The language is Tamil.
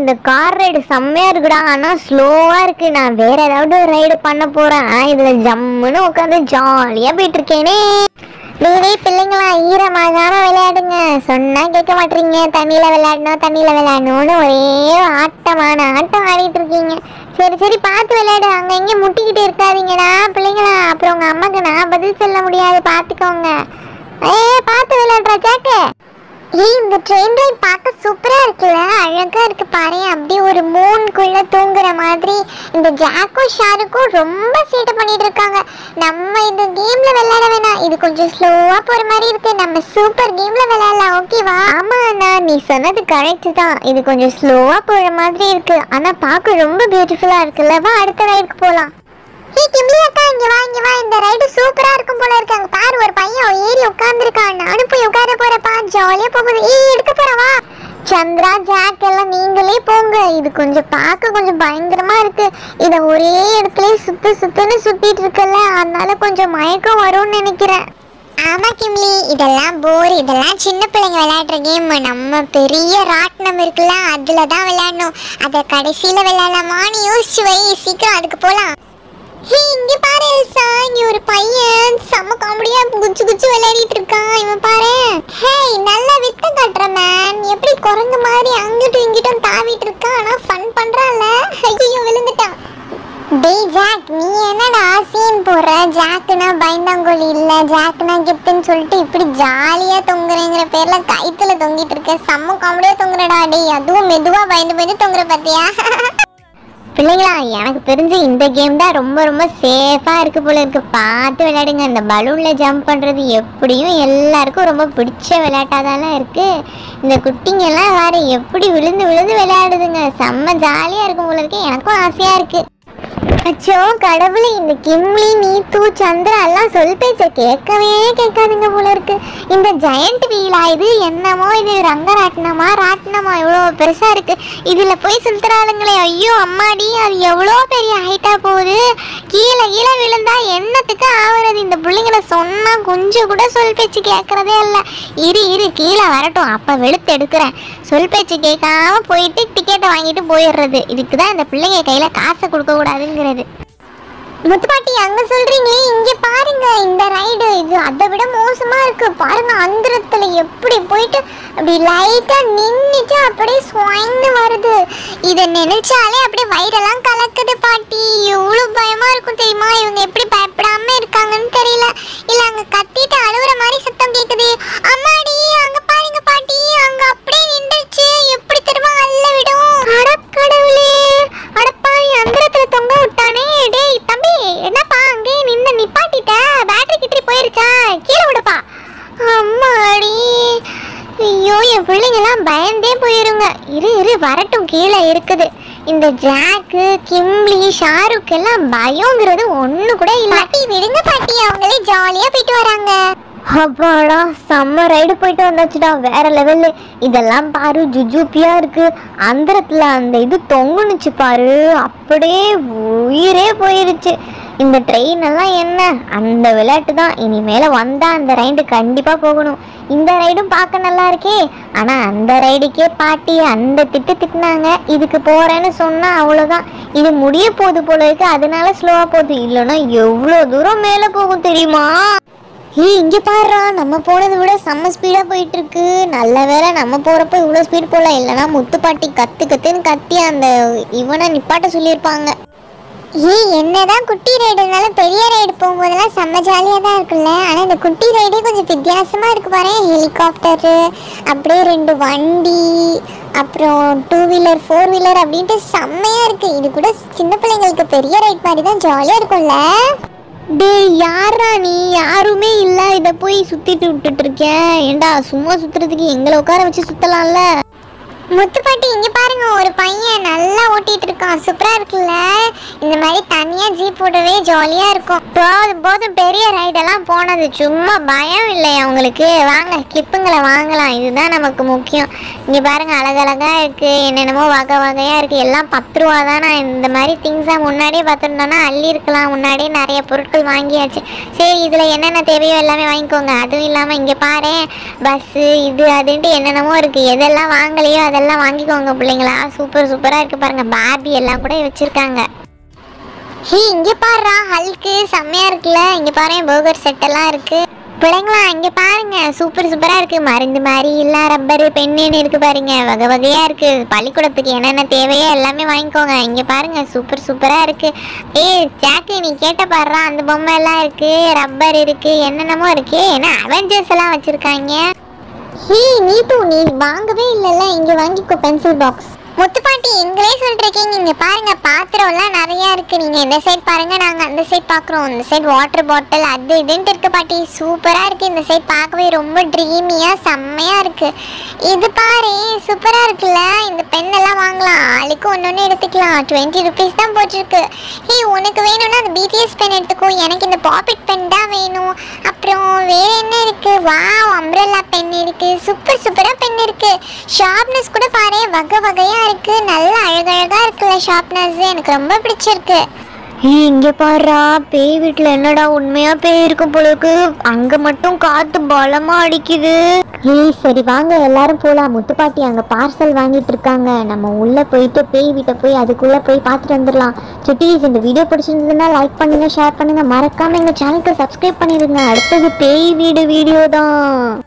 இந்த கார் ரைடு செம்மையா இருக்குடா ஆனா ஸ்லோவா இருக்கு நான் வேற ஏதாவது ரைடு பண்ண போறேன் ஆனா இதுல ஜம்முன்னு உட்காந்து ஜாலியா போயிட்டு இருக்கேனே டேய் பிள்ளைங்களா ஈரமாகாம விளையாடுங்க சொன்னா கேட்க மாட்டீங்க தண்ணியில விளையாடணும் தண்ணியில விளையாடணும்னு ஒரே ஆட்டமான ஆட்டம் ஆடிட்டு இருக்கீங்க சரி சரி பார்த்து விளையாடு அங்க இங்க முட்டிக்கிட்டு இருக்காதீங்கடா பிள்ளைங்களா அப்புறம் உங்க அம்மாக்கு நான் பதில் சொல்ல முடியாது பார்த்துக்கோங்க ஏ பார்த்து விளையாடுறா ஜாக்கு ஏய் இந்த ட்ரெயின் ரைட் பார்க்க சூப்பரா இருக்குல்ல அழகா இருக்கு பாரு அப்படியே ஒரு மூணுக்குள்ள தூங்குற மாதிரி இந்த ஜாக்கும் ஷாருக்கும் ரொம்ப சேட்டை பண்ணிட்டு இருக்காங்க நம்ம இந்த கேம்ல விளையாட வேணாம் இது கொஞ்சம் ஸ்லோவா போற மாதிரி இருக்கு நம்ம சூப்பர் கேம்ல விளையாடலாம் ஓகேவா ஆமா அண்ணா நீ சொன்னது கரெக்ட் தான் இது கொஞ்சம் ஸ்லோவா போற மாதிரி இருக்கு ஆனா பார்க்க ரொம்ப பியூட்டிஃபுல்லா இருக்குல்ல வா அடுத்த ரைடுக்கு போலாம் ஏய் கிம்லி அக்கா இங்க வா இங்க வா இந்த ரைடு சூப்பரா இருக்கும் போல இருக்கு அங்க பாரு ஒரு பையன் ஏறி உட்கார்ந்திருக்கான் நானும் போய் உட்கார போறப்பா ஜாலியா போகுது ஏய் எடுக்க போறவா சந்திரா ஜாக் எல்லாம் நீங்களே போங்க இது கொஞ்சம் பார்க்க கொஞ்சம் பயங்கரமா இருக்கு இத ஒரே இடத்துல சுத்து சுத்துன்னு சுத்திட்டு இருக்கல அதனால கொஞ்சம் மயக்கம் வரும்னு நினைக்கிறேன் ஆமா கிம்லி இதெல்லாம் போர் இதெல்லாம் சின்ன பிள்ளைங்க விளையாடுற கேம் நம்ம பெரிய ராட்டினம் இருக்குல்ல அதுல தான் விளையாடணும் அத கடைசியில விளையாடலாமான்னு யோசிச்சு வை சீக்கிரம் அதுக்கு போலாம் ஹே இங்க பாரு எல்சா இங்க ஒரு பையன் செம்ம காமெடியா குச்சி குச்சி விளையாடிட்டு இருக்கான் இவன் பாரு ஹே நல்லா வித்த காட்டுற மேன் எப்படி குரங்கு மாதிரி அங்கிட்டும் இங்கிட்டும் தாவிட்டு இருக்கான் ஆனா ஃபன் பண்றான்ல ஐயோ விழுந்துட்டான் டேய் ஜாக் நீ என்னடா சீன் போடுற ஜாக்குனா பயந்தாங்கோலி இல்ல ஜாக்குனா கிஃப்ட்னு சொல்லிட்டு இப்படி ஜாலியா தொங்குறேங்கிற பேர்ல கைத்துல தொங்கிட்டு இருக்க செம்ம காமெடியா தொங்குறடா டேய் அதுவும் மெதுவா பயந்து பயந்து தொங்குற பாத்தியா பிள்ளைங்களா எனக்கு தெரிஞ்சு இந்த கேம் தான் ரொம்ப ரொம்ப சேஃபாக இருக்கு போல இருக்கு பார்த்து விளையாடுங்க இந்த பலூனில் ஜம்ப் பண்ணுறது எப்படியும் எல்லாருக்கும் ரொம்ப பிடிச்ச விளையாட்டாதானே இருக்கு இந்த குட்டிங்கெல்லாம் வேறு எப்படி விழுந்து விழுந்து விளையாடுதுங்க செம்ம ஜாலியாக இருக்கும் போல இருக்கு எனக்கும் ஆசையாக இருக்கு அச்சோ கடவுளே இந்த கிம்லி நீத்து சந்திரா எல்லாம் சொல் பேச்ச கேட்கவே கேட்காதுங்க போல இருக்கு இந்த ஜெயண்ட் வீலா இது என்னமோ இது ரங்கராட்டினமா ராட்டினமா இவ்வளோ பெருசா இருக்கு இதுல போய் சுத்துறாளுங்களே ஐயோ அம்மாடி அது எவ்வளோ பெரிய ஹைட்டா போகுது கீழே கீழே விழுந்தா என்னத்துக்கு ஆகுறது இந்த பிள்ளைங்களை சொன்னா கொஞ்சம் கூட சொல் பேச்சு கேட்கறதே இல்லை இரு இரு கீழே வரட்டும் அப்ப வெளுத்து எடுக்கிறேன் சொல் பேச்சு கேட்காம போயிட்டு டிக்கெட்டை வாங்கிட்டு போயிடுறது இதுக்கு தான் இந்த பிள்ளைங்க கையில காசை கொடுக்க கூடாதுங்கிறது முத்துப்பாட்டி அங்க சொல்றீங்களே இங்க பாருங்க இந்த ரைடு இது அதை விட மோசமா இருக்கு பாருங்க அந்தரத்துல எப்படி போயிட்டு அப்படி லைட்டா நின்னுட்டு அப்படியே ஸ்வைன்னு வருது இத நினைச்சாலே அப்படியே வயிறெல்லாம் கலக்குது பாட்டி எவ்வளவு பயமா இருக்கும் தெரியுமா இவங்க எப்படி பயப்படாம இருக்காங்கன்னு தெரியல இல்ல அங்க கத்திட்டு அழுவுற மாதிரி சத்தம் கேக்குது அம்மாடி அங்க பாருங்க பாட்டி அங்க அப்படியே நின்றுச்சு எப்படி திரும்ப அள்ள விடும் அடக்கடவுளே அடப்பாய் அந்தரத்துல தொங்க விட்டானே டேய் தம்பி என்னப்பா அங்கேயே நின்னு நிப்பாட்டிட்ட பேட்டரி கிட்டரி போயிருச்சா கீழே விடுப்பா அம்மாடி ஐயோ என் பிள்ளைங்கெல்லாம் பயந்தே போயிருங்க இரு இரு வரட்டும் கீழே இருக்குது இந்த ஜாக்கு கிம்லி ஷாருக் எல்லாம் பயங்கிறது ஒண்ணு கூட இல்ல பாட்டி விடுங்க பாட்டி அவங்களே ஜாலியா போயிட்டு வராங்க அப்பாடா செம்ம ரைடு போயிட்டு வந்தாச்சுடா வேற லெவல்லு இதெல்லாம் பாரு ஜுஜூப்பியா இருக்கு அந்தரத்துல அந்த இது தொங்குனுச்சு பாரு அப்படியே உயிரே போயிருச்சு இந்த ட்ரெயின் எல்லாம் என்ன அந்த விளையாட்டு தான் இனிமேல வந்தா அந்த ரைடு கண்டிப்பா போகணும் இந்த ரைடும் பார்க்க நல்லா இருக்கே ஆனா அந்த ரைடுக்கே பாட்டி அந்த திட்டு திட்டினாங்க இதுக்கு போறேன்னு சொன்னா அவ்வளவுதான் இது முடிய போகுது போல இருக்கு அதனால ஸ்லோவா போகுது இல்லைன்னா எவ்வளோ தூரம் மேல போகும் தெரியுமா ஏய் இங்க பாருடா நம்ம போனதை விட செம்ம ஸ்பீடா போயிட்டு இருக்கு நல்ல வேளை நம்ம போறப்ப இவ்வளோ ஸ்பீட் போல இல்லைன்னா முத்துப்பாட்டி கத்து கத்துன்னு கத்தி அந்த இவனை நிப்பாட்ட சொல்லியிருப்பாங்க ஏய் என்னதான் குட்டி ரைடுனாலும் பெரிய ரைடு போகும்போதெல்லாம் செம்ம ஜாலியாக தான் இருக்குல்ல ஆனால் இந்த குட்டி ரைடே கொஞ்சம் வித்தியாசமாக இருக்கு பாரு ஹெலிகாப்டரு அப்படியே ரெண்டு வண்டி அப்புறம் டூ வீலர் ஃபோர் வீலர் அப்படின்ட்டு செம்மையாக இருக்கு இது கூட சின்ன பிள்ளைங்களுக்கு பெரிய ரைட் மாதிரி தான் ஜாலியாக இருக்கும்ல டேய் யாரா நீ யாருமே இல்ல இத போய் சுத்திட்டு விட்டுட்டு இருக்கேன் ஏண்டா சும்மா சுத்துறதுக்கு எங்களை உட்கார வச்சு சுத்தலாம்ல முத்துப்பாட்டி இங்க பாருங்க ஒரு பையன் நல்லா ஓட்டிட்டு இருக்கான் சூப்பரா இருக்குல்ல இந்த மாதிரி தனியா ஜீப் ஓடவே ஜாலியா இருக்கும் போதும் போதும் பெரிய ரைடெல்லாம் போனது சும்மா பயம் இல்லை அவங்களுக்கு வாங்க கிளிப்புங்களை வாங்கலாம் இதுதான் நமக்கு முக்கியம் இங்க பாருங்க அழகழகா இருக்கு என்னென்னமோ வகை வகையா இருக்கு எல்லாம் பத்து ரூபா தானே இந்த மாதிரி திங்ஸா முன்னாடியே பார்த்துருந்தோம்னா அள்ளி இருக்கலாம் முன்னாடியே நிறைய பொருட்கள் வாங்கியாச்சு சரி இதுல என்னென்ன தேவையோ எல்லாமே வாங்கிக்கோங்க அதுவும் இல்லாம இங்க பாரு பஸ்ஸு இது அதுன்ட்டு என்னென்னமோ இருக்கு எதெல்லாம் வாங்கலையோ அதெல்லாம் இதெல்லாம் வாங்கிக்கோங்க பிள்ளைங்களா சூப்பர் சூப்பரா இருக்கு பாருங்க பார்பி எல்லாம் கூட வச்சிருக்காங்க ஹே இங்க பாருடா ஹல்க்கு செம்மையா இருக்குல்ல இங்க பாரு பர்கர் செட் எல்லாம் இருக்கு பிள்ளைங்களா இங்க பாருங்க சூப்பர் சூப்பரா இருக்கு மருந்து மாதிரி இல்ல ரப்பர் பெண்ணுன்னு இருக்கு பாருங்க வகை வகையா இருக்கு பள்ளிக்கூடத்துக்கு என்னென்ன தேவையோ எல்லாமே வாங்கிக்கோங்க இங்க பாருங்க சூப்பர் சூப்பரா இருக்கு ஏய் ஜாக்கு நீ கேட்ட பாருடா அந்த பொம்மை எல்லாம் இருக்கு ரப்பர் இருக்கு என்னென்னமோ இருக்கு ஏன்னா அவெஞ்சர்ஸ் எல்லாம் வச்சிருக்காங்க ஹே நீட்டு நீ வாங்கவே இல்லைல்ல இங்க வாங்கிக்கோ பென்சில் பாக்ஸ் முத்துப்பாட்டி எங்களே சொல்றீங்க இங்க பாருங்க பாத்திரம் எல்லாம் நிறைய இருக்கு நீங்க இந்த சைடு பாருங்க நாங்க அந்த சைடு பாக்குறோம் இந்த சைடு வாட்டர் பாட்டில் அது இதுன்ட்டு இருக்கு பாட்டி சூப்பரா இருக்கு இந்த சைடு பார்க்கவே ரொம்ப ட்ரீமியா செம்மையா இருக்கு இது பாரு சூப்பரா இருக்குல்ல இந்த பென் எல்லாம் வாங்கலாம் ஆளுக்கு ஒன்னொன்னு எடுத்துக்கலாம் டுவெண்ட்டி ருபீஸ் தான் போட்டிருக்கு ஹே உனக்கு வேணும்னா அந்த பிடிஎஸ் பென் எடுத்துக்கோ எனக்கு இந்த பாப்பிட் பென் தான் வேணும் அப்புறம் வேற என்ன இருக்கு வாவ் அம்ப்ரெல்லா பென் இருக்கு சூப்பர் சூப்பரா பென் இருக்கு ஷார்ப்னஸ் கூட பாரு வகை வகையா இருக்கு நல்ல அழகழகா இருக்குல்ல ஷார்ப்னஸ் எனக்கு ரொம்ப பிடிச்சிருக்கு ஏய் இங்க பாருடா பேய் வீட்ல என்னடா உண்மையா பேய் இருக்கும் போல இருக்கு அங்க மட்டும் காத்து பலமா அடிக்குது ஏய் சரி வாங்க எல்லாரும் போலாம் முத்துப்பாட்டி அங்க பார்சல் வாங்கிட்டு இருக்காங்க நம்ம உள்ள போயிட்டு பேய் வீட்டை போய் அதுக்குள்ள போய் பார்த்துட்டு வந்துடலாம் சுட்டீஸ் இந்த வீடியோ பிடிச்சிருந்ததுன்னா லைக் பண்ணுங்க ஷேர் பண்ணுங்க மறக்காம எங்க சேனலுக்கு சப்ஸ்கிரைப் பண்ணிடுங்க அடுத்தது பேய் வீடு வீடியோ தான்